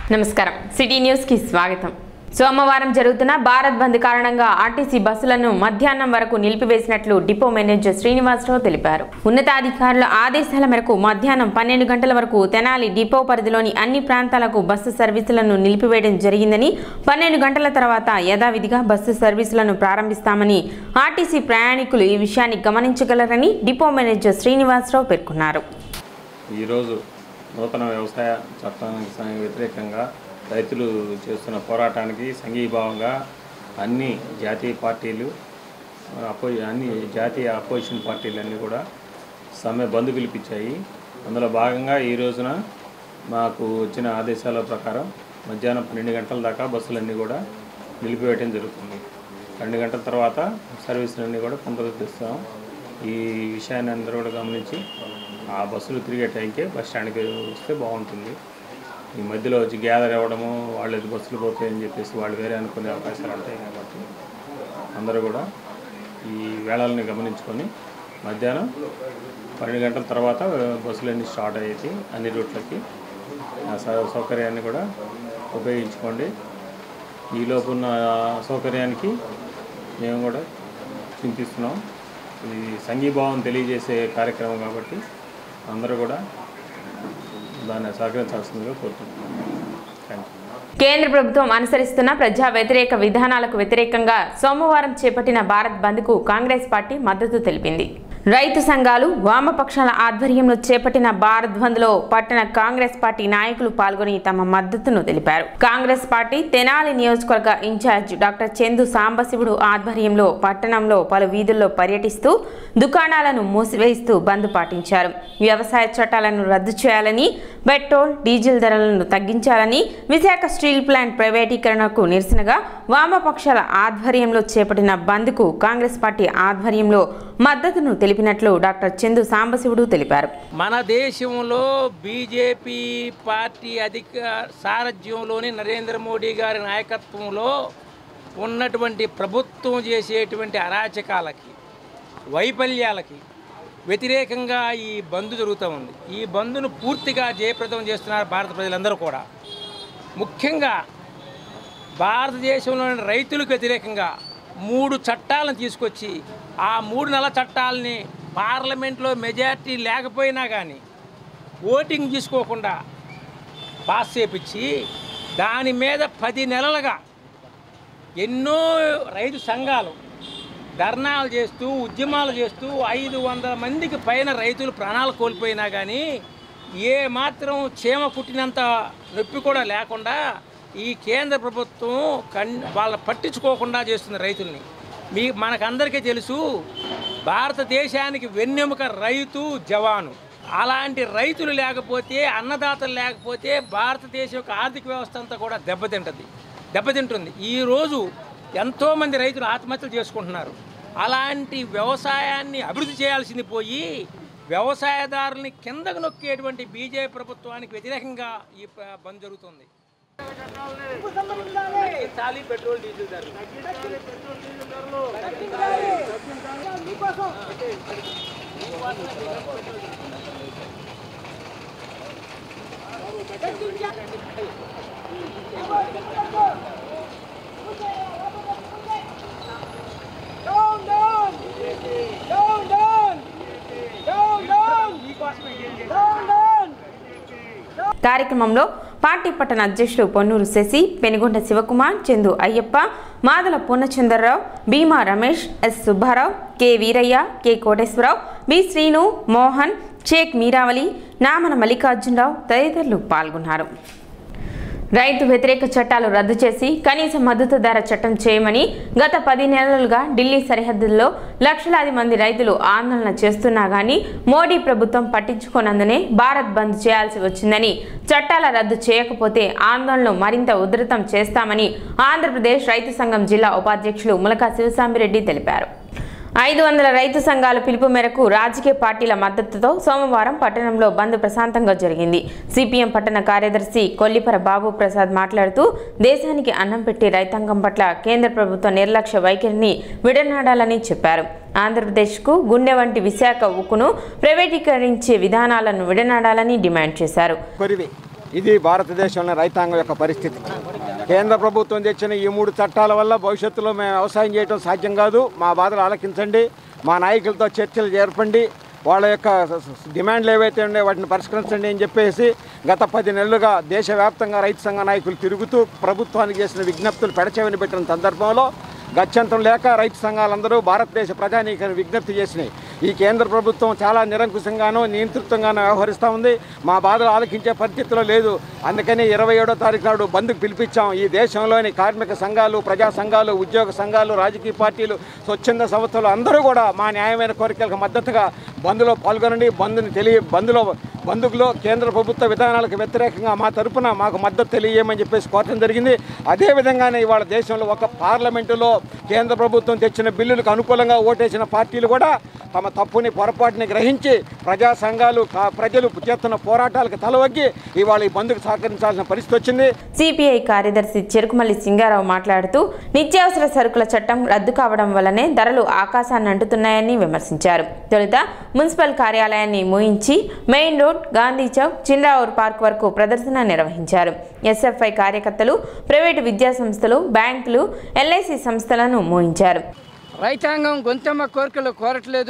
నమస్కారం city news కి స్వాగతం సోమవారం జరుగుతున్న భారత్ బంద్ కారణంగా ఆర్టీసీ బస్సులను మధ్యాహ్నం వరకు నిలిపివేసినట్లు డిపో మేనేజర్ శ్రీనివాసరావు తెలిపారు ఉన్నతాధికారుల ఆదేశాల మేరకు మధ్యాహ్నం పన్నెండు గంటల వరకు తెనాలి డిపో పరిధిలోని అన్ని ప్రాంతాలకు బస్సు సర్వీసులను నిలిపివేయడం జరిగిందని పన్నెండు గంటల తర్వాత యథావిధిగా బస్సు సర్వీసులను ప్రారంభిస్తామని ఆర్టీసీ ప్రయాణికులు ఈ విషయాన్ని గమనించగలరని డిపో మేనేజర్ శ్రీనివాసరావు పేర్కొన్నారు ఈరోజు నూతన వ్యవసాయ చట్టానికి స- వ్యతిరేకంగా రైతులు చేస్తున్న పోరాటానికి సంఘీభావంగా అన్ని జాతీయ పార్టీలు అపో అన్ని జాతీయ అపోజిషన్ పార్టీలన్నీ కూడా సమ్మె బంద్ పిలిపించాయి అందులో భాగంగా ఈ రోజున మాకు వచ్చిన ఆదేశాల ప్రకారం మధ్యాహ్నం పన్నెండు గంటల దాకా బస్సులన్నీ కూడా నిలిపివేయడం జరుగుతుంది రెండు గంటల తర్వాత సర్వీసులన్నీ కూడా పునరుద్ధరిస్తాం ఈ విషయాన్ని అందరూ కూడా గమనించి ఆ బస్సులు తిరిగే టైంకే బస్ స్టాండ్కి వస్తే బాగుంటుంది ఈ మధ్యలో వచ్చి గ్యాదర్ అవ్వడము వాళ్ళు ఇది బస్సులు పోతాయని చెప్పేసి వాళ్ళు వేరే అనుకునే అవకాశాలు ఉంటాయి కాబట్టి అందరూ కూడా ఈ వేళల్ని గమనించుకొని మధ్యాహ్నం పన్నెండు గంటల తర్వాత బస్సులన్నీ స్టార్ట్ అయ్యేది అన్ని రూట్లకి ఆ సౌ- సౌకర్యాన్ని కూడా ఉపయోగించుకోండి ఈ లోపు ఉన్న సౌకర్యానికి మేము కూడా చింతిస్తున్నాం ఇది సంఘీభావం తెలియజేసే కార్యక్రమం కాబట్టి అందరూ కూడా దాన్ని సహకరించాల్సిందిగా కోరుతున్నాం థ్యాంక్ యూ కేంద్ర ప్రభుత్వం అనుసరిస్తున్న ప్రజా వ్యతిరేక విధానాలకు వ్యతిరేకంగా సోమవారం చేపట్టిన భారత్ బంద్కు కాంగ్రెస్ పార్టీ మద్దతు తెలిపింది రైతు సంఘాలు వామపక్షాల ఆధ్వర్యంలో చేపట్టిన భారత్ బంద్లో పట్టణ కాంగ్రెస్ పార్టీ నాయకులు పాల్గొని తమ మద్దతును తెలిపారు కాంగ్రెస్ పార్టీ తెనాలి నియోజకవర్గ ఇన్ఛార్జ్ డాక్టర్ చందు సాంబశివుడు ఆధ్వర్యంలో పట్టణంలో పలు వీధుల్లో పర్యటిస్తూ దుకాణాలను మూసివేయిస్తూ బంద్ పాటించారు వ్యవసాయ చట్టాలను రద్దు చేయాలని పెట్రోల్ డీజిల్ ధరలను తగ్గించాలని విశాఖ స్టీల్ ప్లాంట్ ప్రైవేటీకరణకు నిరసనగా వామపక్షాల ఆధ్వర్యంలో చేపట్టిన బంద్కు కాంగ్రెస్ పార్టీ ఆధ్వర్యంలో మద్దతును తెలిపినట్లు డాక్టర్ చందు సాంబశివుడు తెలిపారు మన దేశంలో బీజేపీ పార్టీ అధిక సారథ్యంలోని నరేంద్ర మోడీ గారి నాయకత్వంలో ఉన్నటువంటి ప్రభుత్వం చేసేటువంటి అరాచకాలకి వైఫల్యాలకి వ్యతిరేకంగా ఈ బంద్ జరుగుతూ ఉంది ఈ బంద్ను పూర్తిగా జయప్రదం చేస్తున్నారు భారత ప్రజలందరూ కూడా ముఖ్యంగా భారతదేశంలోని రైతులకు వ్యతిరేకంగా మూడు చట్టాలను తీసుకొచ్చి ఆ మూడు నెలల చట్టాలని పార్లమెంట్లో మెజారిటీ లేకపోయినా కానీ ఓటింగ్ తీసుకోకుండా పాస్ చేపించి దాని మీద పది నెలలుగా ఎన్నో రైతు సంఘాలు ధర్నాలు చేస్తూ ఉద్యమాలు చేస్తూ ఐదు వందల మందికి పైన రైతులు ప్రాణాలు కోల్పోయినా కానీ ఏ మాత్రం చీమ కుట్టినంత నొప్పి కూడా లేకుండా ఈ కేంద్ర ప్రభుత్వం కన్ వాళ్ళ పట్టించుకోకుండా చేస్తుంది రైతుల్ని మీ మనకందరికీ తెలుసు భారతదేశానికి వెన్నెముక రైతు జవాను అలాంటి రైతులు లేకపోతే అన్నదాతలు లేకపోతే భారతదేశం యొక్క ఆర్థిక వ్యవస్థ అంతా కూడా దెబ్బతింటుంది దెబ్బతింటుంది ఈరోజు ఎంతోమంది రైతులు ఆత్మహత్యలు చేసుకుంటున్నారు అలాంటి వ్యవసాయాన్ని అభివృద్ధి చేయాల్సింది పోయి వ్యవసాయదారుల్ని కిందకు నొక్కేటువంటి బీజేపీ ప్రభుత్వానికి వ్యతిరేకంగా ఈ ప- బంద్ జరుగుతుంది తగ్గించాలి పెట్రోల్ డీజిల్ ధరలు Down, down! Down, down! Down, down! Down, down! కార్యక్రమంలో పార్టీ పట్టణ అధ్యక్షుడు Ponnuru Sasi Penugonda Sivakumar Chandu Ayyappa Madala Purnachandrarao Bhima Ramesh S Subbarao K Veeraiah K Koteswararao B Srinu Mohan Shaik Meeravali Namana Mallikarjunarao తదితరులు పాల్గొన్నారు రైతు వ్యతిరేక చట్టాలు రద్దు చేసి కనీస మద్దతు ధర చట్టం చేయమని గత పది నెలలుగా ఢిల్లీ సరిహద్దుల్లో లక్షలాది మంది రైతులు ఆందోళన చేస్తున్నా గానీ మోడీ ప్రభుత్వం పట్టించుకోనందునే భారత్ బంద్ చేయాల్సి వచ్చిందని చట్టాల రద్దు చేయకపోతే ఆందోళనలు మరింత ఉధృతం చేస్తామని ఆంధ్రప్రదేశ్ రైతు సంఘం జిల్లా ఉపాధ్యక్షులు ములకా శివసామిరెడ్డి తెలిపారు ఐదు వందల రైతు సంఘాల పిలుపు మేరకు రాజకీయ పార్టీల మద్దతుతో సోమవారం పట్టణంలో బంద్ ప్రశాంతంగా జరిగింది సిపిఎం పట్టణ కార్యదర్శి కొల్లిపర బాబు ప్రసాద్ మాట్లాడుతూ దేశానికి అన్నం పెట్టి రైతాంగం పట్ల కేంద్ర ప్రభుత్వ నిర్లక్ష్య వైఖరిని విడనాడాలని చెప్పారు ఆంధ్రప్రదేశ్కు గుండె వంటి విశాఖ ఉక్కును ప్రైవేటీకరించే విధానాలను విడనాడాలని డిమాండ్ చేశారు కొరివి ఇది భారతదేశంలో రైతాంగం యొక్క పరిస్థితి కేంద్ర ప్రభుత్వం తెచ్చిన ఈ మూడు చట్టాల వల్ల భవిష్యత్తులో మేము వ్యవసాయం చేయడం సాధ్యం కాదు మా బాధలు ఆలకించండి మా నాయకులతో చర్చలు జరపండి వాళ్ళ యొక్క స- స- డిమాండ్లు ఏవైతే ఉన్నాయో వాటిని పరిష్కరించండి అని చెప్పేసి గత పది నెలలుగా దేశవ్యాప్తంగా రైతు సంఘ నాయకులు తిరుగుతూ ప్రభుత్వానికి చేసిన విజ్ఞప్తులు పెడచెవిని పెట్టిన సందర్భంలో గత్యంతరం లేక రైతు సంఘాలందరూ భారతదేశ ప్రజానీకాన్ని విజ్ఞప్తి చేసినాయి ఈ కేంద్ర ప్రభుత్వం చాలా నిరంకుశంగానూ నియంతృత్వంగానూ వ్యవహరిస్తూ ఉంది మా బాధలు ఆలకించే పరిస్థితిలో లేదు అందుకని ఇరవై ఏడో తారీఖు నాడు బంద్కు పిలిపించాం ఈ దేశంలోని కార్మిక సంఘాలు ప్రజా సంఘాలు ఉద్యోగ సంఘాలు రాజకీయ పార్టీలు స్వచ్ఛంద సంస్థలు అందరూ కూడా మా న్యాయమైన కోరికలకు మద్దతుగా బంద్లో పాల్గొనండి బంద్ని తెలియ బంద్లో బంధుకులో కేంద్ర ప్రభుత్వ విధానాలకు వ్యతిరేకంగా మా తరపున మాకు మద్దతు తెలియమని చెప్పేసి కోరడం జరిగింది అదేవిధంగానే ఇవాళ దేశంలో ఒక పార్లమెంటులో కేంద్ర ప్రభుత్వం తెచ్చిన బిల్లులకు అనుకూలంగా ఓటేసిన పార్టీలు కూడా తమ తప్పుని పొరపాటుని గ్రహించి ప్రజా సంఘాలు కా- ప్రజలు చేస్తున్న పోరాటాలకు తలవగ్గి ఇవాళ ఈ బంద్కు సహకరించాల్సిన పరిస్థితి వచ్చింది సిపిఐ కార్యదర్శి చెరుకుమల్లి సింగారావు మాట్లాడుతూ నిత్యావసర సరుకుల చట్టం రద్దు కావడం వల్లనే ధరలు ఆకాశాన్ని అంటుతున్నాయని విమర్శించారు తొలుత మున్సిపల్ కార్యాలయాన్ని మూయించి main road Gandhi Chowk Chinravur park వరకు ప్రదర్శన నిర్వహించారు ఎస్ఎఫ్ఐ కార్యకర్తలు ప్రైవేటు విద్యా సంస్థలు బ్యాంకులు ఎల్ఐసి సంస్థలను మూయించారు రైతాంగం గొంతమ్మ కోరికలు కోరట్లేదు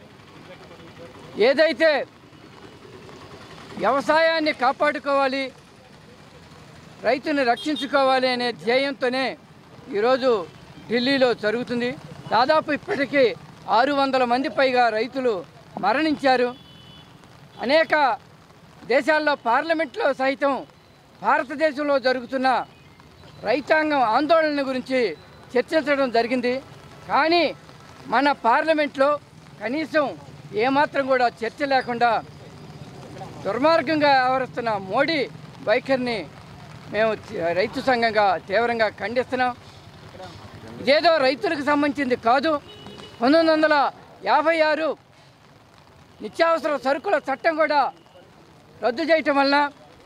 ఏదైతే వ్యవసాయాన్ని కాపాడుకోవాలి రైతుని రక్షించుకోవాలి అనే ధ్యేయంతోనే ఈరోజు ఢిల్లీలో జరుగుతుంది దాదాపు ఇప్పటికీ ఆరు వందల మంది పైగా రైతులు మరణించారు అనేక దేశాల్లో పార్లమెంట్లో సైతం భారతదేశంలో జరుగుతున్న రైతాంగం ఆందోళన గురించి చర్చించడం జరిగింది కానీ మన పార్లమెంట్లో కనీసం ఏమాత్రం కూడా చర్చ లేకుండా దుర్మార్గంగా వ్యవహరిస్తున్న మోడీ వైఖరిని మేము తి- రైతు సంఘంగా తీవ్రంగా ఖండిస్తున్నాం ఇదేదో రైతులకు సంబంధించింది కాదు పంతొమ్మిది వందల యాభై ఆరు నిత్యావసర సరుకుల చట్టం కూడా రద్దు చేయటం వలన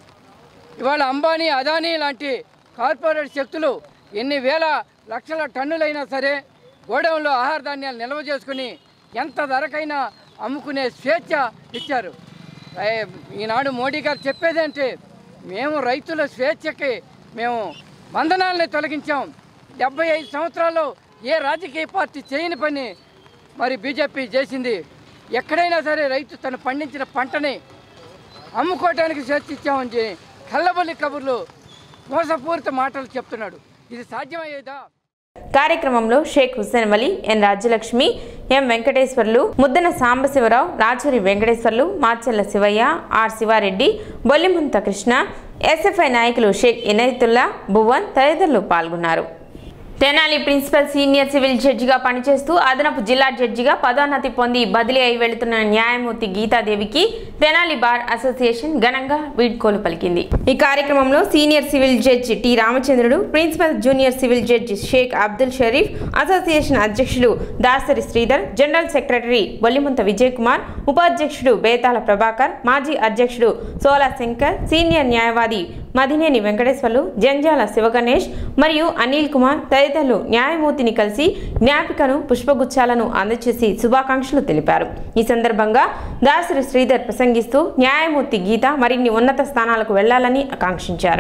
ఇవాళ అంబానీ అదానీ లాంటి కార్పొరేట్ శక్తులు ఎన్ని వేల లక్షల టన్నులైనా సరే గోడౌన్లో ఆహార ధాన్యాలు నిల్వ చేసుకుని ఎంత ధరకైనా అమ్ముకునే స్వేచ్ఛ ఇచ్చారు ఏ, ఈనాడు మోడీ గారు చెప్పేదంటే మేము రైతుల స్వేచ్ఛకి మేము బంధనాలని తొలగించాం డెబ్బై ఐదు సంవత్సరాల్లో ఏ రాజకీయ పార్టీ చేయని పని మరి బీజేపీ చేసింది ఎక్కడైనా సరే రైతు తను పండించిన పంటని అమ్ముకోవడానికి స్వేచ్ఛ ఇచ్చామని చెప్పి కళ్ళబొల్లి కబుర్లు మోసపూరిత మాటలు చెప్తున్నాడు ఇది సాధ్యమయ్యేదా కార్యక్రమంలో Shaik Hussain Vali N Rajyalakshmi M Venkateswarlu Muddana Sambasivarao Rachuri Venkateswarlu Marchella Sivaiah R Sivareddy Bollimunta Krishna SFI నాయకులు షేక్ ఇనయతుల్లా భువన్ తదితరులు పాల్గొన్నారు తెనాలి ప్రిన్సిపల్ సీనియర్ సివిల్ జడ్జిగా పనిచేస్తూ అదనపు జిల్లా జడ్జిగా పదోన్నతి పొంది బదిలీ అయి వెళుతున్న న్యాయమూర్తి గీతాదేవికి తెనాలి బార్ అసోసియేషన్ ఘనంగా వీడ్కోలు పలికింది ఈ కార్యక్రమంలో senior civil judge T Ramachandrudu principal junior civil judge Shaik Abdul Sharif association అధ్యక్షుడు దాసరి శ్రీధర్ జనరల్ సెక్రటరీ బొల్లిముంత విజయ్ కుమార్ ఉపాధ్యక్షుడు బేతాల ప్రభాకర్ మాజీ అధ్యక్షుడు సోలా శంకర్ సీనియర్ న్యాయవాది మదినేని వెంకటేశ్వర్లు జంజాల శివగణేష్ మరియు అనిల్ కుమార్ తదితరులు న్యాయమూర్తిని కలిసి జ్ఞాపికను పుష్పగుచ్చాలను అందజేసి శుభాకాంక్షలు తెలిపారు ఈ సందర్భంగా దాసరి శ్రీధర్ ప్రసంగిస్తూ న్యాయమూర్తి గీత మరిన్ని ఉన్నత స్థానాలకు వెళ్లాలని ఆకాంక్షించారు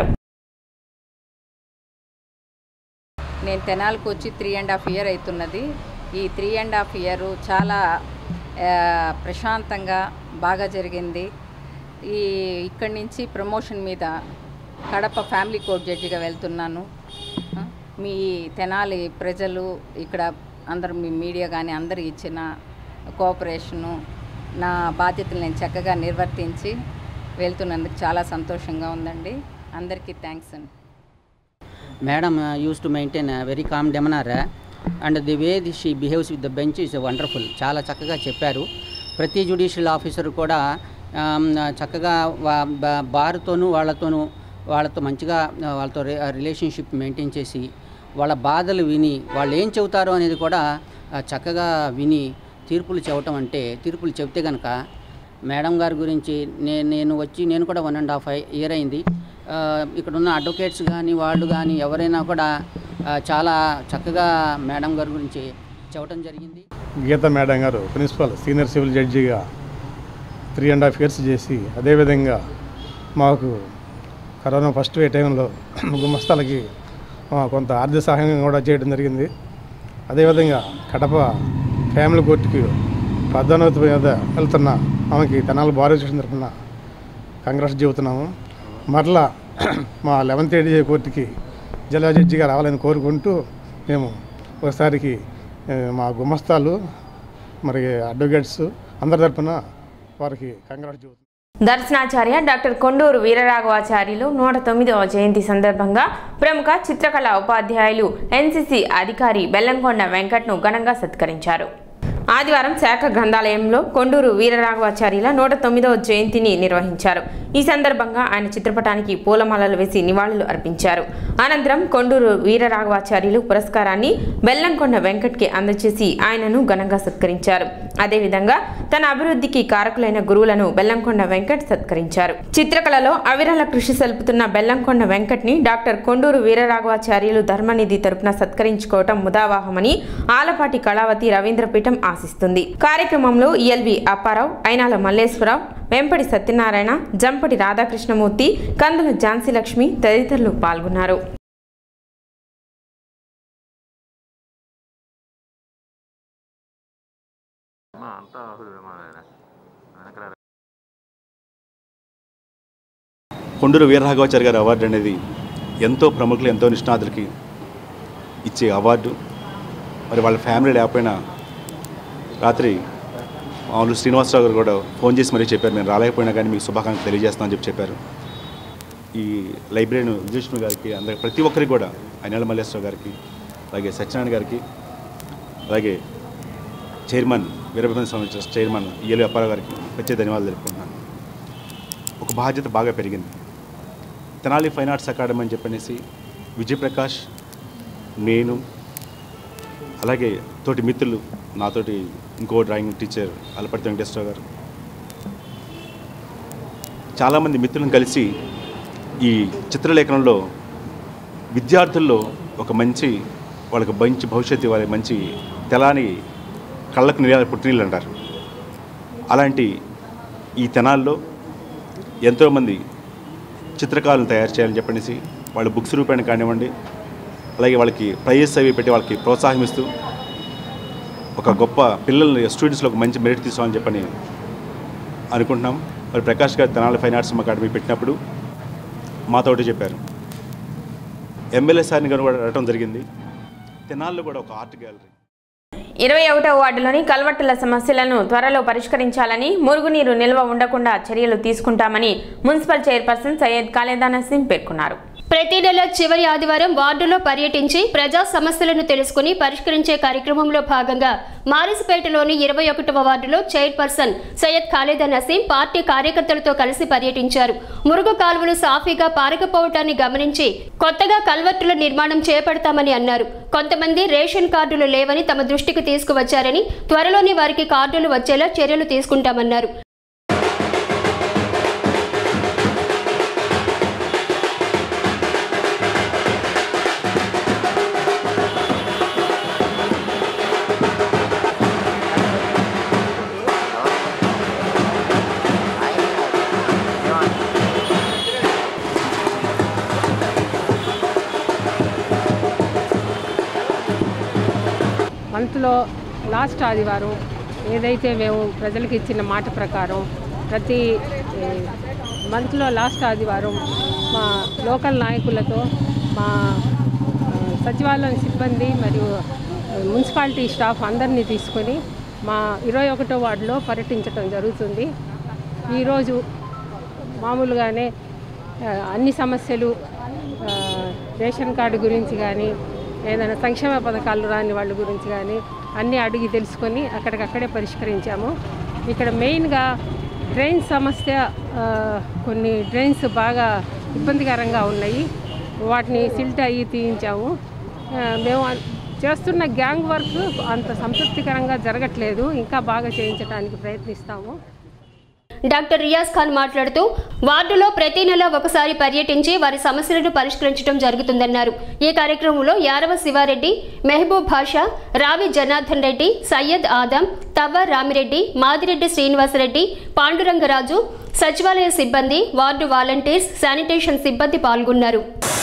నేను తెనాలకు వచ్చి త్రీ అండ్ హాఫ్ ఇయర్ అవుతున్నది ఈ త్రీ అండ్ హాఫ్ ఇయర్ చాలా ఆ, ప్రశాంతంగా బాగా జరిగింది ఈ ఇక్కడి నుంచి ప్రమోషన్ మీద కడప ఫ్యామిలీ కోర్ట్ జడ్జిగా వెళ్తున్నాను ఆ, మీ తెనాలి ప్రజలు ఇక్కడ అందరు మీ మీడియా కానీ అందరు ఇచ్చిన కోఆపరేషను నా బాధ్యతలు నేను చక్కగా నిర్వర్తించి వెళ్తున్నందుకు చాలా సంతోషంగా ఉందండి అందరికీ థ్యాంక్స్ అండి Madam uh, used to maintain a very calm demeanor uh, and the way the, she behaves with the bench is wonderful. చాలా చక్కగా చెప్పారు ప్రతి జ్యుడిషియల్ ఆఫీసర్ కూడా um, చక్కగా వా- బా- బార్తోనూ వాళ్ళతోనూ వాళ్ళతో మంచిగా uh, వాళ్ళతో రిలేషన్షిప్ మెయింటైన్ చేసి వాళ్ళ బాధలు విని వాళ్ళు ఏం చెబుతారో అనేది కూడా uh, చక్కగా విని తీర్పులు చెప్పటం అంటే తీర్పులు చెప్తే కనుక మేడం గారి గురించి నే నేను వచ్చి నేను కూడా వన్ అండ్ హాఫ్ ఇయర్ అయింది ఆ, ఇక్కడ ఉన్న అడ్వకేట్స్ కానీ వాళ్ళు కానీ ఎవరైనా కూడా ఆ, చాలా చక్కగా మేడం గారి గురించి చెప్పడం జరిగింది గీత మేడం గారు ప్రిన్సిపల్ సీనియర్ సివిల్ జడ్జిగా త్రీ అండ్ హాఫ్ ఇయర్స్ చేసి అదేవిధంగా మాకు కరోనా ఫస్ట్ వే టైంలో గుమస్తాలకి ఆ, కొంత ఆర్థిక సహాయం కూడా చేయడం జరిగింది అదేవిధంగా కడప ఫ్యామిలీ కోర్టుకి పద్దోన్నతి మీద వెళ్తున్న ఆమెకి తెనాలి బార్ అసోసియేషన్ తరఫున కాంగ్రెస్ చెబుతున్నాము మరలా మా లెవెన్త్ ఏడీ కోర్టుకి జిల్లా జడ్జిగా రావాలని కోరుకుంటూ మేము ఒకసారికి ఏ, మా గుమస్తాలు మరి అడ్వకేట్స్ అందరి తరఫున వారికి కాంగ్రెస్ చెబుతున్నాం దర్శనాచార్య డాక్టర్ కొండూరు వీరరాఘవాచార్యులు నూట తొమ్మిదవ జయంతి సందర్భంగా ప్రముఖ చిత్రకళా ఉపాధ్యాయులు ఎన్సీసీ అధికారి బెల్లంకొండ వెంకట్ను ఘనంగా సత్కరించారు ఆదివారం శాఖ గ్రంథాలయంలో కొండూరు వీరరాఘవాచార్యుల నూట తొమ్మిదవ జయంతిని నిర్వహించారు ఈ సందర్భంగా ఆయన చిత్రపటానికి పూలమాలలు వేసి నివాళులు అర్పించారు అనంతరం కొండూరు వీరరాఘవాచార్యులు పురస్కారాన్ని బెల్లంకొండ వెంకట్కి అందజేసి ఆయనను ఘనంగా సత్కరించారు అదేవిధంగా తన అభివృద్ధికి కారకులైన గురువులను బెల్లంకొండ వెంకట్ సత్కరించారు చిత్రకళలో అవిరల కృషి సల్పుతున్న బెల్లంకొండ వెంకట్ని డాక్టర్ కొండూరు వీరరాఘవాచార్యులు ధర్మనిధి తరపున సత్కరించుకోవటం ముదావాహమని ఆలపాటి కళావతి రవీంద్రపీఠం ఆశిస్తుంది కార్యక్రమంలో ఈఎల్వి అప్పారావు అయినాల మల్లేశ్వరరావు వెంపటి సత్యనారాయణ జంపటి రాధాకృష్ణమూర్తి కందుల ఝాన్సీ లక్ష్మి తదితరులు పాల్గొన్నారు కొండూరు వీరరాఘవాచారి గారి అవార్డు అనేది ఎంతో ప్రముఖులు ఎంతో నిష్ణాతులకి ఇచ్చే అవార్డు మరి వాళ్ళ ఫ్యామిలీ లేకపోయినా రాత్రి మామూలు శ్రీనివాసరావు గారు కూడా ఫోన్ చేసి మరీ చెప్పారు నేను రాలేకపోయినా కానీ మీకు శుభాకాంక్షలు తెలియజేస్తానని చెప్పి చెప్పారు ఈ లైబ్రరీని విజయలక్ష్మి గారికి అందరికి ప్రతి ఒక్కరికి కూడా అయినాల మల్లేశ్వరరావు గారికి అలాగే సత్యనారాయణ గారికి అలాగే chairman Veerabhadra Swamy trust chairman EL Apparao గారికి ప్రత్యేక ధన్యవాదాలు తెలుపుకుంటున్నాను ఒక బాధ్యత బాగా పెరిగింది తెనాలి ఫైన్ ఆర్ట్స్ అకాడమీ అని చెప్పనేసి విజయప్రకాష్ నేను అలాగే తోటి మిత్రులు నాతోటి ఇంకో డ్రాయింగ్ టీచర్ అలపర్తి వెంకటేశ్వరరావు గారు చాలామంది మిత్రులను కలిసి ఈ చిత్రలేఖనంలో విద్యార్థుల్లో ఒక మంచి వాళ్ళకి మంచి భవిష్యత్తు వాళ్ళకి మంచి తెలాని కళ్ళకు నీళ్ళ పుట్టినీళ్ళు అంటారు అలాంటి ఈ తెనాల్లో ఎంతోమంది చిత్రకారులను తయారు చేయాలని చెప్పనేసి వాళ్ళు బుక్స్ రూపాయన కానివ్వండి అలాగే వాళ్ళకి ప్రైజెస్ అవి పెట్టి వాళ్ళకి ప్రోత్సాహం ఇస్తూ ఒక గొప్ప పిల్లల్ని స్టూడెంట్స్లో ఒక మంచి మెరిట్ తీసుకోవాలని చెప్పని అనుకుంటున్నాం మరి ప్రకాష్ గారు తెనాలి ఫైన్ ఆర్ట్స్ అకాడమీ పెట్టినప్పుడు మాతోటి చెప్పారు ఎమ్మెల్యే సార్ని గారు కూడా అడగడం జరిగింది తెనాల్లో కూడా ఒక ఆర్ట్ గ్యాలరీ ఇరవై ఒకటో వార్డులోని కల్వట్టుల సమస్యలను త్వరలో పరిష్కరించాలని మురుగునీరు నిల్వ ఉండకుండా చర్యలు తీసుకుంటామని మున్సిపల్ చైర్పర్సన్ సయ్యద్ ఖాలేదా నసీం పేర్కొన్నారు ప్రతి నెల చివరి ఆదివారం వార్డులో పర్యటించి ప్రజా సమస్యలను తెలుసుకుని పరిష్కరించే కార్యక్రమంలో భాగంగా మారిసిపేటలోని ఇరవై ఒకటవ వార్డులో చైర్పర్సన్ సయ్యద్ ఖాలేదా నసీం పార్టీ కార్యకర్తలతో కలిసి పర్యటించారు మురుగు కాలువలు సాఫీగా పారకపోవటాన్ని గమనించి కొత్తగా కల్వర్టుల నిర్మాణం చేపడతామని అన్నారు కొంతమంది రేషన్ కార్డులు లేవని తమ దృష్టికి తీసుకువచ్చారని త్వరలోనే వారికి కార్డులు వచ్చేలా చర్యలు తీసుకుంటామన్నారు మంత్లో లాస్ట్ ఆదివారం ఏదైతే మేము ప్రజలకు ఇచ్చిన మాట ప్రకారం ప్రతి ఏ, మంత్లో లాస్ట్ ఆదివారం మా లోకల్ నాయకులతో మా ఆ, సచివాలయం సిబ్బంది మరియు ఆ, మున్సిపాలిటీ స్టాఫ్ అందరినీ తీసుకొని మా ఇరవై ఒకటో వార్డులో పర్యటించడం జరుగుతుంది ఈరోజు మామూలుగానే ఆ, అన్ని సమస్యలు ఆ, రేషన్ కార్డు గురించి కానీ ఏదైనా సంక్షేమ పథకాలు రాని వాళ్ళ గురించి కానీ అన్నీ అడిగి తెలుసుకొని అక్కడికక్కడే పరిష్కరించాము ఇక్కడ మెయిన్గా డ్రైన్ సమస్య ఆ, కొన్ని డ్రైన్స్ బాగా ఇబ్బందికరంగా ఉన్నాయి వాటిని సిల్ట్ అయ్యి తీయించాము ఆ, మేము అన్- చేస్తున్న గ్యాంగ్ వర్క్ అంత సంతృప్తికరంగా జరగట్లేదు ఇంకా బాగా చేయించడానికి ప్రయత్నిస్తాము డాక్టర్ రియాజ్ ఖాన్ మాట్లాడుతూ వార్డులో ప్రతి నెల ఒకసారి పర్యటించి వారి సమస్యలను పరిష్కరించడం జరుగుతుందన్నారు ఈ కార్యక్రమంలో యారవ శివారెడ్డి మెహబూబ్ భాషా రావి జనార్దన్ రెడ్డి సయ్యద్ ఆదం తవ్వ రామిరెడ్డి మాదిరెడ్డి శ్రీనివాసరెడ్డి పాండురంగరాజు సచివాలయ సిబ్బంది వార్డు వాలంటీర్స్ శానిటేషన్ సిబ్బంది పాల్గొన్నారు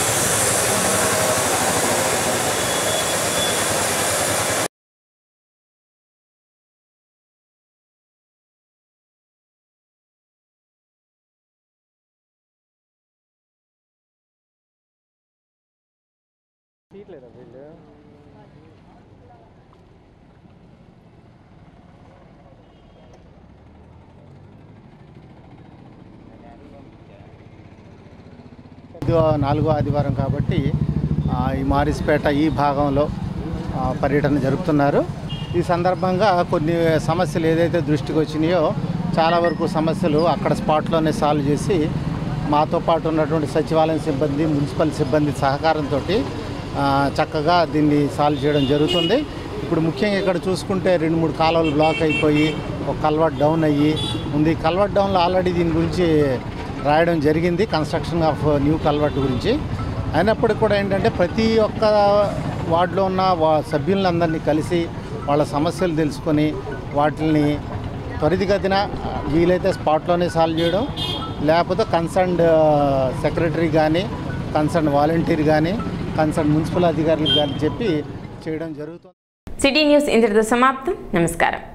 ఐదో నాలుగో ఆదివారం కాబట్టి ఆ, ఈ మారిస్పేట ఈ భాగంలో ఆ, పర్యటన జరుపుతున్నారు ఈ సందర్భంగా కొన్ని సమస్యలు ఏదైతే దృష్టికి వచ్చినాయో చాలా వరకు సమస్యలు అక్కడ స్పాట్లోనే సాల్వ్ చేసి మాతో పాటు ఉన్నటువంటి సచివాలయం సిబ్బంది మున్సిపల్ సిబ్బంది సహకారంతో చక్కగా దీన్ని సాల్వ్ చేయడం జరుగుతుంది ఇప్పుడు ముఖ్యంగా ఇక్కడ చూసుకుంటే రెండు మూడు కాలువలు బ్లాక్ అయిపోయి ఒక కల్వర్ట్ డౌన్ అయ్యి ఉంది కల్వర్ట్ డౌన్లో ఆల్రెడీ దీని గురించి రాయడం జరిగింది కన్స్ట్రక్షన్ ఆఫ్ న్యూ కల్వర్ట్ గురించి అయినప్పటికీ కూడా ఏంటంటే ప్రతి ఒక్క వార్డులో ఉన్న వా సభ్యులందరినీ కలిసి వాళ్ళ సమస్యలు తెలుసుకొని వాటిని త్వరితగతిన వీలైతే స్పాట్లోనే సాల్వ్ చేయడం లేకపోతే కన్సర్న్డ్ సెక్రటరీ కానీ కన్సర్న్ వాలంటీర్ కానీ కన్సర్న్ మున్సిపల్ అధికారులకు కానీ చెప్పి చేయడం జరుగుతుంది సిటీ న్యూస్ ఇంతటితో సమాప్తం నమస్కారం